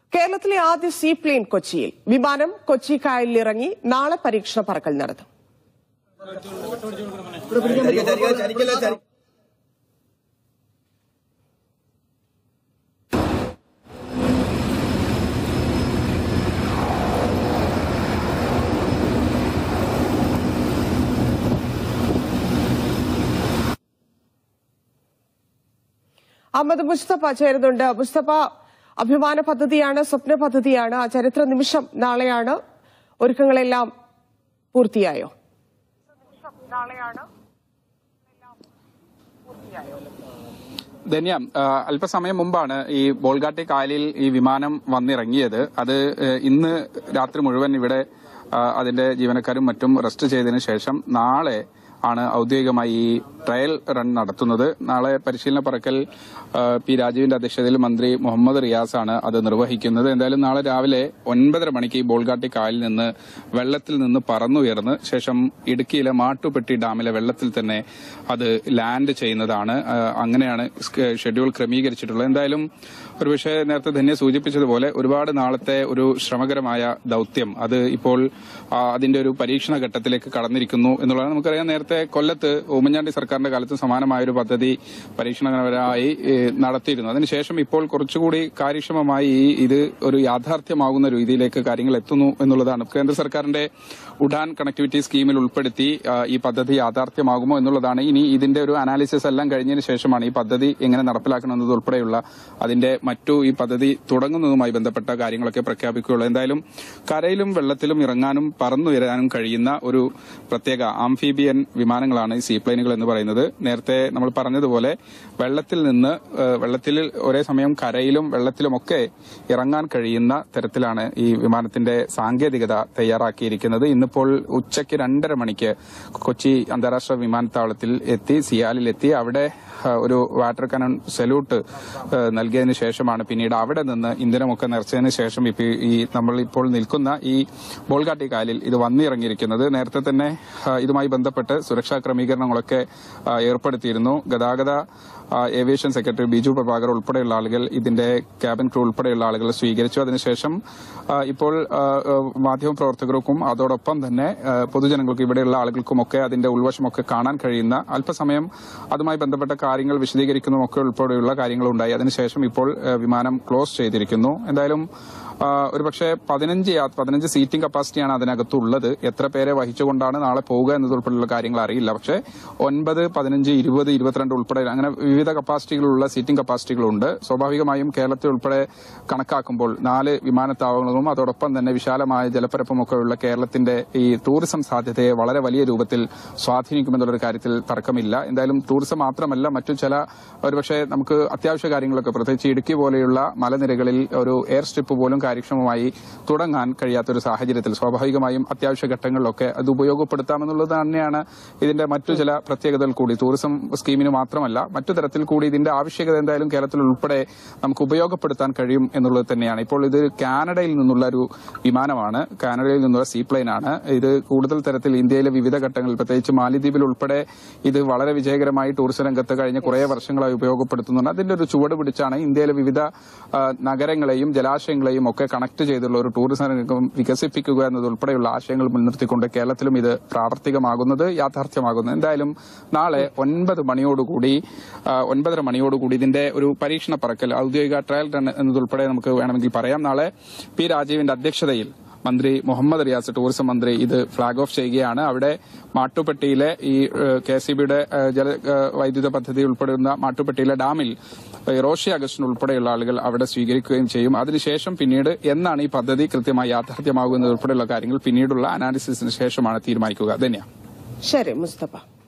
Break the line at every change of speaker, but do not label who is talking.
കേരളത്തിലെ ആദ്യ സീപ്ലെയിൻ കൊച്ചിയിൽ വിമാനം കൊച്ചി കായലിൽ ഇറങ്ങി നാളെ പരീക്ഷണ പറക്കൽ നടത്തും അഹമ്മദ് മുസ്തഫ ചേരുന്നുണ്ട് മുസ്തഫ അഭിമാന പദ്ധതിയാണ് സ്വപ്ന പദ്ധതിയാണ് ആ ചരിത്ര നിമിഷം നാളെയാണ് ഒരുക്കങ്ങളെല്ലാം പൂർത്തിയായോ
ധന്യ ആ, അല്പസമയം മുമ്പാണ് ഈ ബോൾഗാട്ടി കായലിൽ ഈ വിമാനം വന്നിറങ്ങിയത് അത് ഏ, ഇന്ന് രാത്രി മുഴുവൻ ഇവിടെ ആ, അതിന്റെ ജീവനക്കാരും മറ്റും റെസ്റ്റ് ചെയ്തതിനു ശേഷം നാളെ ആണ് ഔദ്യോഗികമായി ഈ ട്രയൽ റൺ നടത്തുന്നത് നാളെ പരിശീലന പറക്കൽ ആ, പി രാജുവിന്റെ അധ്യക്ഷതയിൽ മന്ത്രി മുഹമ്മദ് റിയാസ് ആണ് അത് നിർവഹിക്കുന്നത് എന്തായാലും നാളെ രാവിലെ ഒൻപതര മണിക്ക് ഈ ബോൾഗാട്ടി കായലിൽ നിന്ന് വെള്ളത്തിൽ നിന്ന് പറന്നുയർന്ന് ശേഷം ഇടുക്കിയിലെ മാട്ടുപെട്ടി ഡാമിലെ വെള്ളത്തിൽ തന്നെ അത് ലാൻഡ് ചെയ്യുന്നതാണ് ആ, അങ്ങനെയാണ് സ്ക- ഷെഡ്യൂൾ ക്രമീകരിച്ചിട്ടുള്ളത് എന്തായാലും ഒരുപക്ഷെ നേരത്തെ ധന്യ സൂചിപ്പിച്ചതുപോലെ ഒരുപാട് നാളത്തെ ഒരു ശ്രമകരമായ ദൌത്യം അത് ഇപ്പോൾ ആ, അതിന്റെ ഒരു പരീക്ഷണ ഘട്ടത്തിലേക്ക് കടന്നിരിക്കുന്നു എന്നുള്ളതാണ് നമുക്കറിയാം നേരത്തെ കൊല്ലത്ത് ഉമ്മൻചാണ്ടി സർക്കാരിന്റെ കാലത്ത് സമാനമായ ഒരു പദ്ധതി പരീക്ഷണപരമായി ഏ, നടത്തിയിരുന്നു അതിനുശേഷം ഇപ്പോൾ കുറച്ചുകൂടി കാര്യക്ഷമമായി ഈ ഇത് ഒരു യാഥാർത്ഥ്യമാകുന്ന രീതിയിലേക്ക് കാര്യങ്ങൾ എത്തുന്നു എന്നുള്ളതാണ് കേന്ദ്ര സർക്കാരിന്റെ ഉഡാൻ കണക്ടിവിറ്റി സ്കീമിൽ ഉൾപ്പെടുത്തി ആ, ഈ പദ്ധതി യാഥാർത്ഥ്യമാകുമോ എന്നുള്ളതാണ് ഇനി ഇതിന്റെ ഒരു അനാലിസിസ് എല്ലാം കഴിഞ്ഞതിന് ശേഷമാണ് ഈ പദ്ധതി എങ്ങനെ നടപ്പിലാക്കണമെന്നത് ഉൾപ്പെടെയുള്ള അതിന്റെ മറ്റു ഈ പദ്ധതി തുടങ്ങുന്നതുമായി ബന്ധപ്പെട്ട കാര്യങ്ങളൊക്കെ പ്രഖ്യാപിക്കുകയുള്ളൂ എന്തായാലും കരയിലും വെള്ളത്തിലും ഇറങ്ങാനും പറന്നുയരാനും കഴിയുന്ന ഒരു പ്രത്യേക ആംഫീബിയൻ വിമാനങ്ങളാണ് ഈ സീപ്ലെയിനുകൾ എന്ന് പറയുന്നത് നേരത്തെ നമ്മൾ പറഞ്ഞതുപോലെ വെള്ളത്തിൽ നിന്ന് ഏഹ്, വെള്ളത്തിൽ ഒരേ സമയം കരയിലും വെള്ളത്തിലുമൊക്കെ ഇറങ്ങാൻ കഴിയുന്ന തരത്തിലാണ് ഈ വിമാനത്തിന്റെ സാങ്കേതികത തയ്യാറാക്കിയിരിക്കുന്നത് ഇന്നിപ്പോൾ ഉച്ചയ്ക്ക് രണ്ടര മണിക്ക് കൊച്ചി അന്താരാഷ്ട്ര വിമാനത്താവളത്തിൽ എത്തി സിയാലിലെത്തി അവിടെ ഏഹ്, ഒരു വാട്ടർ കനൺ സല്യൂട്ട് ഏഹ്, നൽകിയതിനു ശേഷമാണ് പിന്നീട് അവിടെ നിന്ന് ഇന്ധനമൊക്കെ നിറച്ചതിന് ശേഷം ഇപ്പൊ ഈ നമ്മൾ ഇപ്പോൾ നിൽക്കുന്ന ഈ ബോൾഗാട്ടി കായലിൽ ഇത് വന്നിറങ്ങിയിരിക്കുന്നത് നേരത്തെ തന്നെ ഏഹ്, ഇതുമായി ബന്ധപ്പെട്ട് സുരക്ഷാ ക്രമീകരണങ്ങളൊക്കെ ഏഹ്, ഏർപ്പെടുത്തിയിരുന്നു ഗതാഗത ആ, ഏവിയേഷൻ സെക്രട്ടറി ബിജു പ്രഭാകർ ഉൾപ്പെടെയുള്ള ആളുകൾ ഇതിന്റെ ക്യാബിൻ ക്രൂ ഉൾപ്പെടെയുള്ള ആളുകൾ സ്വീകരിച്ചു അതിനുശേഷം ആ, ഇപ്പോൾ ആ, ആ, മാധ്യമപ്രവർത്തകർക്കും അതോടൊപ്പം തന്നെ ആ, പൊതുജനങ്ങൾക്കും ഇവിടെയുള്ള ആളുകൾക്കുമൊക്കെ അതിന്റെ ഉൾവശമൊക്കെ കാണാൻ കഴിയുന്ന അല്പസമയം അതുമായി ബന്ധപ്പെട്ട കാര്യങ്ങൾ വിശദീകരിക്കുന്നതുമൊക്കെ ഉൾപ്പെടെയുള്ള കാര്യങ്ങളുണ്ടായി അതിനുശേഷം ഇപ്പോൾ ആ, വിമാനം ക്ലോസ് ചെയ്തിരിക്കുന്നു എന്തായാലും ആ, ഒരുപക്ഷെ പതിനഞ്ച് യാ- പതിനഞ്ച് സീറ്റിംഗ് കപ്പാസിറ്റിയാണ് അതിനകത്തുള്ളത് എത്ര പേരെ വഹിച്ചുകൊണ്ടാണ് നാളെ പോവുക എന്നതുൾപ്പെടെയുള്ള കാര്യങ്ങൾ അറിയില്ല പക്ഷേ ഒൻപത് പതിനഞ്ച് ഇരുപത് ഇരുപത്തിരണ്ട് ഉൾപ്പെടെ അങ്ങനെ വിവിധ കപ്പാസിറ്റികളുള്ള സീറ്റിംഗ് കപ്പാസിറ്റികളുണ്ട് സ്വാഭാവികമായും കേരളത്തിൽ ഉൾപ്പെടെ കണക്കാക്കുമ്പോൾ നാല് വിമാനത്താവളങ്ങളും അതോടൊപ്പം തന്നെ വിശാലമായ ജലപ്പരപ്പുമൊക്കെ ഉള്ള കേരളത്തിന്റെ ഈ ടൂറിസം സാധ്യതയെ വളരെ വലിയ രൂപത്തിൽ സ്വാധീനിക്കുമെന്നുള്ളൊരു കാര്യത്തിൽ തർക്കമില്ല എന്തായാലും ടൂറിസം മാത്രമല്ല മറ്റു ചില ഒരുപക്ഷെ നമുക്ക് അത്യാവശ്യ കാര്യങ്ങളൊക്കെ പ്രത്യേകിച്ച് ഇടുക്കി പോലെയുള്ള മലനിരകളിൽ ഒരു എയർ സ്ട്രിപ്പ് പോലും കാര്യക്ഷമമായി തുടങ്ങാൻ കഴിയാത്തൊരു സാഹചര്യത്തിൽ സ്വാഭാവികമായും അത്യാവശ്യ ഘട്ടങ്ങളിലൊക്കെ അത് ഉപയോഗപ്പെടുത്താമെന്നുള്ളത് തന്നെയാണ് ഇതിന്റെ മറ്റു ചില പ്രത്യേകതകൾ കൂടി ടൂറിസം സ്കീമിന് മാത്രമല്ല മറ്റു തരത്തിൽ കൂടി ഇതിന്റെ ആവശ്യകത എന്തായാലും കേരളത്തിൽ ഉൾപ്പെടെ നമുക്ക് ഉപയോഗപ്പെടുത്താൻ കഴിയും എന്നുള്ളത് തന്നെയാണ് ഇപ്പോൾ ഇത് കാനഡയിൽ നിന്നുള്ള ഒരു വിമാനമാണ് കാനഡയിൽ നിന്നുള്ള സീപ്ലെയിൻ ആണ് ഇത് കൂടുതൽ തരത്തിൽ ഇന്ത്യയിലെ വിവിധ ഘട്ടങ്ങളിൽ പ്രത്യേകിച്ച് മാലിദ്വീപിൽ ഉൾപ്പെടെ ഇത് വളരെ വിജയകരമായി ടൂറിസം രംഗത്ത് കഴിഞ്ഞ കുറേ വർഷങ്ങളായി ഉപയോഗപ്പെടുത്തുന്നുണ്ട് അതിന്റെ ഒരു ചുവട് പിടിച്ചാണ് ഇന്ത്യയിലെ വിവിധ ആ, നഗരങ്ങളെയും ജലാശയങ്ങളെയും ഒക്കെ കണക്ട് ചെയ്തുള്ള ഒരു ടൂറിസം രംഗം വികസിപ്പിക്കുക എന്നതുൾപ്പെടെയുള്ള ആശയങ്ങൾ മുൻനിർത്തിക്കൊണ്ട് കേരളത്തിലും ഇത് പ്രാവർത്തികമാകുന്നത് യാഥാർത്ഥ്യമാകുന്നത് എന്തായാലും നാളെ ഒൻപത് മണിയോടുകൂടി ആ, ഒൻപതര മണിയോടുകൂടി ഇതിന്റെ ഒരു പരീക്ഷണ പറക്കൽ ഔദ്യോഗിക ട്രയൽ റൺ എന്നതുൾപ്പെടെ നമുക്ക് വേണമെങ്കിൽ പറയാം നാളെ പി രാജീവിന്റെ അധ്യക്ഷതയിൽ മന്ത്രി മുഹമ്മദ് റിയാസ് ടൂറിസം മന്ത്രി ഇത് ഫ്ളാഗ് ഓഫ് ചെയ്യുകയാണ് അവിടെ മാട്ടുപ്പെട്ടിയിലെ ഈ കെ സി ബിയുടെ ജല ഏഹ്, വൈദ്യുത പദ്ധതി ഉൾപ്പെടുന്ന മാട്ടുപ്പെട്ടിയിലെ ഡാമിൽ ഏഹ്, റോഷി അഗസ്റ്റിൻ ഉൾപ്പെടെയുള്ള ആളുകൾ അവിടെ സ്വീകരിക്കുകയും ചെയ്യും അതിനുശേഷം പിന്നീട് എന്നാണ് ഈ പദ്ധതി കൃത്യമായി യാഥാർത്ഥ്യമാകുന്നത് ഉൾപ്പെടെയുള്ള കാര്യങ്ങൾ പിന്നീടുള്ള അനാലിസിസിന് ശേഷമാണ് തീരുമാനിക്കുക ധന്യ
ശരി മുസ്തഫ